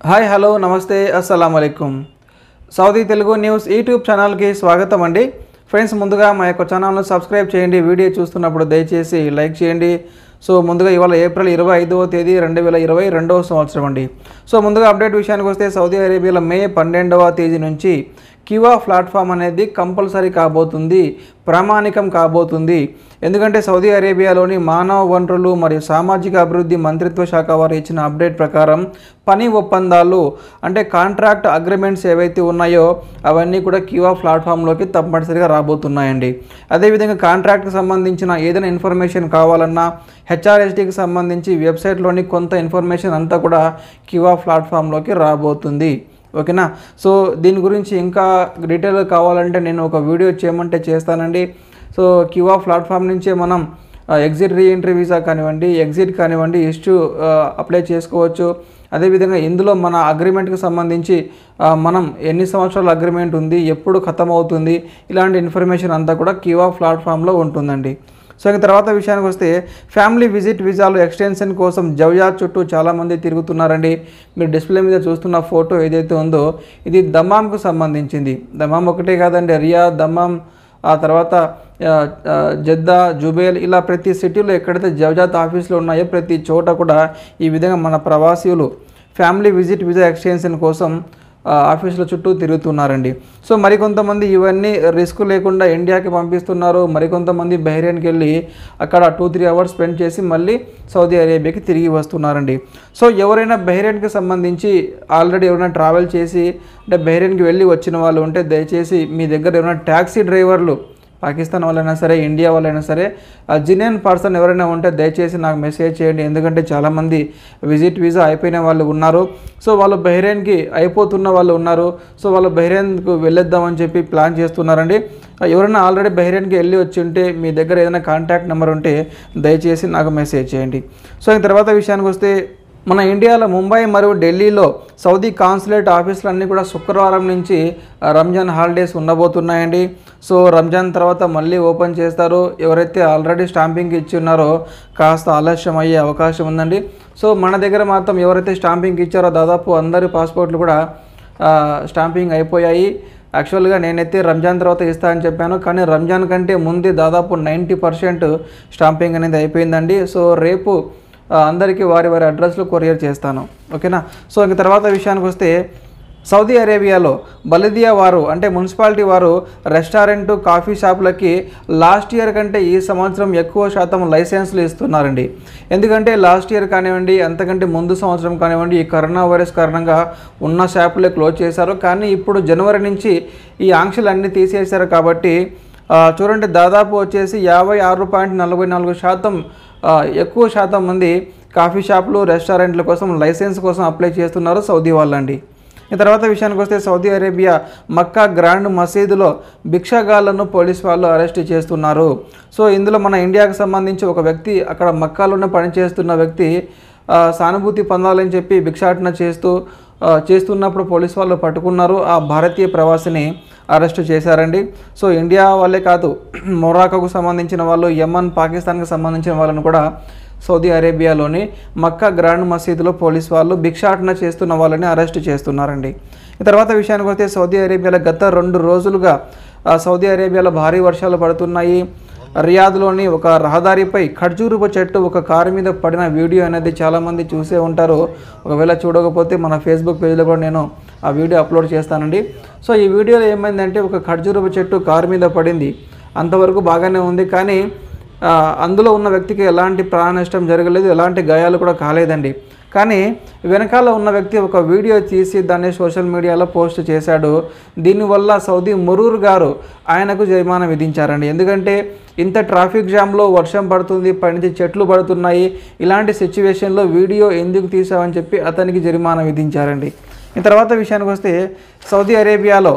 hi hello నమస్తే అస్సలం అయికం సౌదీ తెలుగు న్యూస్ యూట్యూబ్ ఛానల్కి స్వాగతం అండి ఫ్రెండ్స్ ముందుగా మా యొక్క ఛానల్ను సబ్స్క్రైబ్ చేయండి వీడియో చూస్తున్నప్పుడు దయచేసి లైక్ చేయండి సో ముందుగా ఇవాళ ఏప్రిల్ ఇరవై ఐదవ తేదీ రెండు వేల ఇరవై రెండవ సంవత్సరం అండి సో ముందుగా అప్డేట్ విషయానికి వస్తే సౌదీ అరేబియాలో మే పన్నెండవ తేదీ నుంచి క్యూఆ ప్లాట్ఫామ్ అనేది కంపల్సరీ కాబోతుంది ప్రామాణికం కాబోతుంది ఎందుకంటే సౌదీ అరేబియాలోని మానవ వనరులు మరియు సామాజిక అభివృద్ధి మంత్రిత్వ శాఖ వారు ఇచ్చిన అప్డేట్ ప్రకారం పని ఒప్పందాలు అంటే కాంట్రాక్ట్ అగ్రిమెంట్స్ ఏవైతే ఉన్నాయో అవన్నీ కూడా క్యూఆ ప్లాట్ఫామ్లోకి తప్పనిసరిగా రాబోతున్నాయండి అదేవిధంగా కాంట్రాక్ట్కి సంబంధించిన ఏదైనా ఇన్ఫర్మేషన్ కావాలన్నా హెచ్ఆర్ఎస్డికి సంబంధించి వెబ్సైట్లోని కొంత ఇన్ఫర్మేషన్ అంతా కూడా క్యూఆ ప్లాట్ఫామ్లోకి రాబోతుంది ఓకేనా సో దీని గురించి ఇంకా డీటెయిల్గా కావాలంటే నేను ఒక వీడియో చేయమంటే చేస్తానండి సో క్యూఆ ప్లాట్ఫామ్ నుంచే మనం ఎగ్జిట్ రీఎంట్రీ వీసా కానివ్వండి ఎగ్జిట్ కానివ్వండి ఇష్యూ అప్లై చేసుకోవచ్చు అదేవిధంగా ఇందులో మన అగ్రిమెంట్కి సంబంధించి ఆ, మనం ఎన్ని సంవత్సరాల అగ్రిమెంట్ ఉంది ఎప్పుడు ఖతం అవుతుంది ఇలాంటి ఇన్ఫర్మేషన్ అంతా కూడా క్యూఆ ప్లాట్ఫామ్లో ఉంటుందండి సో ఇంక తర్వాత విషయానికి వస్తే ఫ్యామిలీ విజిట్ వీసాలు ఎక్స్టెన్షన్ కోసం జవ్యాత్ చుట్టూ చాలామంది తిరుగుతున్నారండి మీరు డిస్ప్లే మీద చూస్తున్న ఫోటో ఏదైతే ఉందో ఇది దమాంకు సంబంధించింది దమాం ఒకటే కాదండి రియా దమాం ఆ తర్వాత ఆ, ఆ, జద్దా జుబేల్ ఇలా ప్రతి సిటీలో ఎక్కడైతే జవజాత్ ఆఫీసులు ఉన్నాయో ప్రతి చోట కూడా ఈ విధంగా మన ప్రవాసీలు ఫ్యామిలీ విజిట్ వీసా ఎక్స్టెన్షన్ కోసం ఆ, ఆఫీసుల చుట్టూ తిరుగుతున్నారండి సో మరికొంతమంది ఇవన్నీ రిస్క్ లేకుండా ఇండియాకి పంపిస్తున్నారు మరికొంతమంది బహ్రెయిన్కి వెళ్ళి అక్కడ టూ త్రీ అవర్స్ స్పెండ్ చేసి మళ్ళీ సౌదీ అరేబియాకి తిరిగి వస్తున్నారండి సో ఎవరైనా బహ్రెయిన్కి సంబంధించి ఆల్రెడీ ఎవరైనా ట్రావెల్ చేసి అంటే బహ్రెయిన్కి వెళ్ళి వచ్చిన వాళ్ళు ఉంటే దయచేసి మీ దగ్గర ఎవరైనా ట్యాక్సీ డ్రైవర్లు పాకిస్తాన్ వాళ్ళైనా సరే ఇండియా వాళ్ళైనా సరే ఆ జినియన్ పర్సన్ ఎవరైనా ఉంటే దయచేసి నాకు మెసేజ్ చేయండి ఎందుకంటే చాలామంది విజిట్ వీసా అయిపోయిన వాళ్ళు ఉన్నారు సో వాళ్ళు బహ్రెయిన్కి అయిపోతున్న వాళ్ళు ఉన్నారు సో వాళ్ళు బహ్రెయిన్కు వెళ్ళొద్దామని చెప్పి ప్లాన్ చేస్తున్నారండి ఎవరైనా ఆల్రెడీ బహ్రెయిన్కి వెళ్ళి వచ్చి ఉంటే మీ దగ్గర ఏదైనా కాంటాక్ట్ నెంబర్ ఉంటే దయచేసి నాకు మెసేజ్ చేయండి సో ఈ తర్వాత విషయానికి వస్తే మన ఇండియాలో ముంబై మరియు ఢిల్లీలో సౌదీ కాన్సులేట్ ఆఫీసులన్నీ కూడా శుక్రవారం నుంచి ఆ, రంజాన్ హాలిడేస్ ఉండబోతున్నాయండి సో రంజాన్ తర్వాత మళ్ళీ ఓపెన్ చేస్తారు ఎవరైతే ఆల్రెడీ స్టాంపింగ్ ఇచ్చి ఉన్నారో కాస్త ఆలస్యం అయ్యే అవకాశం ఉందండి సో మన దగ్గర మాత్రం ఎవరైతే స్టాంపింగ్ ఇచ్చారో దాదాపు అందరి పాస్పోర్ట్లు కూడా ఆ, స్టాంపింగ్ అయిపోయాయి యాక్చువల్గా నేనైతే రంజాన్ తర్వాత ఇస్తా అని చెప్పాను కానీ రంజాన్ కంటే ముందే దాదాపు నైంటీ పర్సెంట్ స్టాంపింగ్ అనేది అయిపోయిందండి సో రేపు ఆ, అందరికీ వారి వారి అడ్రస్లో కొరియర్ చేస్తాను ఓకేనా సో ఇంక తర్వాత విషయానికి వస్తే సౌదీ అరేబియాలో బలిదియా వారు అంటే మున్సిపాలిటీ వారు రెస్టారెంట్ కాఫీ షాపులకి లాస్ట్ ఇయర్ కంటే ఈ సంవత్సరం ఎక్కువ శాతం లైసెన్స్లు ఇస్తున్నారండి ఎందుకంటే లాస్ట్ ఇయర్ కానివ్వండి అంతకంటే ముందు సంవత్సరం కానివ్వండి ఈ కరోనా వైరస్ కారణంగా ఉన్న షాపులే క్లోజ్ చేశారు కానీ ఇప్పుడు జనవరి నుంచి ఈ ఆంక్షలు అన్నీ తీసేశారు కాబట్టి ఆ, చూడండి దాదాపు వచ్చేసి యాభై ఆరు పాయింట్ నలభై నాలుగు శాతం ఆ, ఎక్కువ శాతం మంది కాఫీ షాపులు రెస్టారెంట్ల కోసం లైసెన్స్ కోసం అప్లై చేస్తున్నారు సౌదీ వాళ్ళండి ఈ తర్వాత విషయానికి వస్తే సౌదీ అరేబియా మక్కా గ్రాండ్ మసీదులో భిక్షగాళ్లను పోలీస్ వాళ్ళు అరెస్ట్ చేస్తున్నారు సో ఇందులో మన ఇండియాకు సంబంధించి ఒక వ్యక్తి అక్కడ మక్కాలోనే పనిచేస్తున్న వ్యక్తి ఆ, సానుభూతి పొందాలని చెప్పి భిక్షాటన చేస్తూ ఆ, చేస్తున్నప్పుడు పోలీస్ వాళ్ళు పట్టుకున్నారు ఆ భారతీయ ప్రవాసిని అరెస్ట్ చేశారండి సో ఇండియా వాళ్ళే కాదు మొరాకోకు సంబంధించిన వాళ్ళు యమన్ పాకిస్తాన్కి సంబంధించిన వాళ్ళను కూడా సౌదీ అరేబియాలోని మక్కా గ్రాండ్ మసీదులో పోలీస్ వాళ్ళు భిక్షాటన చేస్తున్న వాళ్ళని అరెస్ట్ చేస్తున్నారండి ఈ తర్వాత విషయానికి వస్తే సౌదీ అరేబియాలో గత రెండు రోజులుగా ఆ, సౌదీ అరేబియాలో భారీ వర్షాలు పడుతున్నాయి రియాద్లోని ఒక రహదారిపై ఖర్జూరుపు చెట్టు ఒక కారు మీద పడిన వీడియో అనేది చాలామంది చూసే ఉంటారు ఒకవేళ చూడకపోతే మన ఫేస్బుక్ పేజ్లో కూడా నేను ఆ వీడియో అప్లోడ్ చేస్తానండి సో ఈ వీడియోలో ఏమైందంటే ఒక ఖర్జూరపు చెట్టు కారు మీద పడింది అంతవరకు బాగానే ఉంది కానీ ఆ, అందులో ఉన్న వ్యక్తికి ఎలాంటి ప్రాణ నష్టం జరగలేదు ఎలాంటి గాయాలు కూడా కాలేదండి కానీ వెనకాల ఉన్న వ్యక్తి ఒక వీడియో తీసి దాన్ని సోషల్ మీడియాలో పోస్ట్ చేశాడు దీనివల్ల సౌదీ మురూర్ గారు ఆయనకు జరిమానా విధించారండి ఎందుకంటే ఇంత ట్రాఫిక్ జామ్లో వర్షం పడుతుంది పైనుంచి చెట్లు పడుతున్నాయి ఇలాంటి సిచ్యువేషన్లో వీడియో ఎందుకు తీసావని చెప్పి అతనికి జరిమానా విధించారండి ఈ తర్వాత విషయానికి వస్తే సౌదీ అరేబియాలో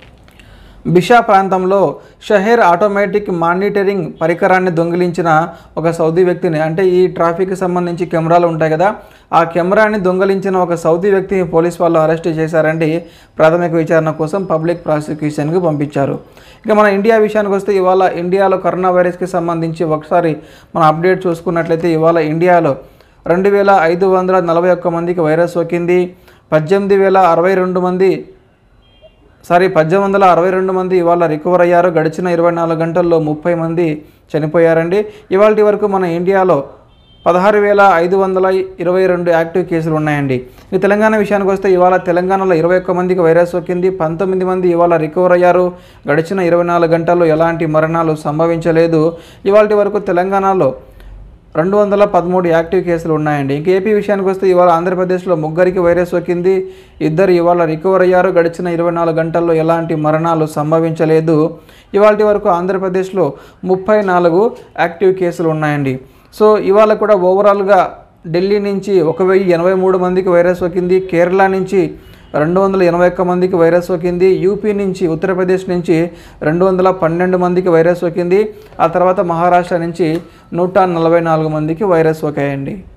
బిషా ప్రాంతంలో షహేర్ ఆటోమేటిక్ మానిటరింగ్ పరికరాన్ని దొంగిలించిన ఒక సౌదీ వ్యక్తిని అంటే ఈ ట్రాఫిక్కి సంబంధించి కెమెరాలు ఉంటాయి కదా ఆ కెమెరాని దొంగిలించిన ఒక సౌదీ వ్యక్తిని పోలీస్ వాళ్ళు అరెస్ట్ చేశారండి ప్రాథమిక విచారణ కోసం పబ్లిక్ ప్రాసిక్యూషన్కి పంపించారు ఇక మన ఇండియా విషయానికి వస్తే ఇవాళ ఇండియాలో కరోనా వైరస్కి సంబంధించి ఒకసారి మన అప్డేట్ చూసుకున్నట్లయితే ఇవాళ ఇండియాలో రెండు వేల ఐదు వందల నలభై ఒక్క మందికి వైరస్ సోకింది పద్దెనిమిది వేల అరవై రెండు మంది సారీ పద్దెనిమిది వందల అరవై రెండు మంది ఇవాళ రికవర్ అయ్యారు గడిచిన ఇరవై నాలుగు గంటల్లో ముప్పై మంది చనిపోయారండి ఇవాళ వరకు మన ఇండియాలో పదహారు వేల ఐదు వందల ఇరవై రెండు యాక్టివ్ కేసులు ఉన్నాయండి ఈ తెలంగాణ విషయానికి వస్తే ఇవాళ తెలంగాణలో ఇరవై ఒక్క మందికి వైరస్ సోకింది పంతొమ్మిది మంది ఇవాళ రికవర్ అయ్యారు గడిచిన ఇరవై నాలుగు గంటల్లో ఎలాంటి మరణాలు సంభవించలేదు ఇవాళ వరకు తెలంగాణలో రెండు వందల పదమూడు యాక్టివ్ కేసులు ఉన్నాయండి ఇంక ఏపీ విషయానికి వస్తే ఇవాళ ఆంధ్రప్రదేశ్లో ముగ్గురికి వైరస్ సోకింది ఇద్దరు ఇవాళ రికవర్ అయ్యారు గడిచిన ఇరవై నాలుగు గంటల్లో ఎలాంటి మరణాలు సంభవించలేదు ఇవాళ వరకు ఆంధ్రప్రదేశ్లో ముప్పై నాలుగు యాక్టివ్ కేసులు ఉన్నాయండి సో ఇవాళ కూడా ఓవరాల్గా ఢిల్లీ నుంచి ఒక వెయ్యి ఎనభై మూడు మందికి వైరస్ సోకింది కేరళ నుంచి రెండు వందల ఎనభై ఒక్క మందికి వైరస్ సోకింది యూపీ నుంచి ఉత్తరప్రదేశ్ నుంచి రెండు వందల పన్నెండు మందికి వైరస్ సోకింది ఆ తర్వాత మహారాష్ట్ర నుంచి నూట నలభై నాలుగు మందికి వైరస్ సోకాయండి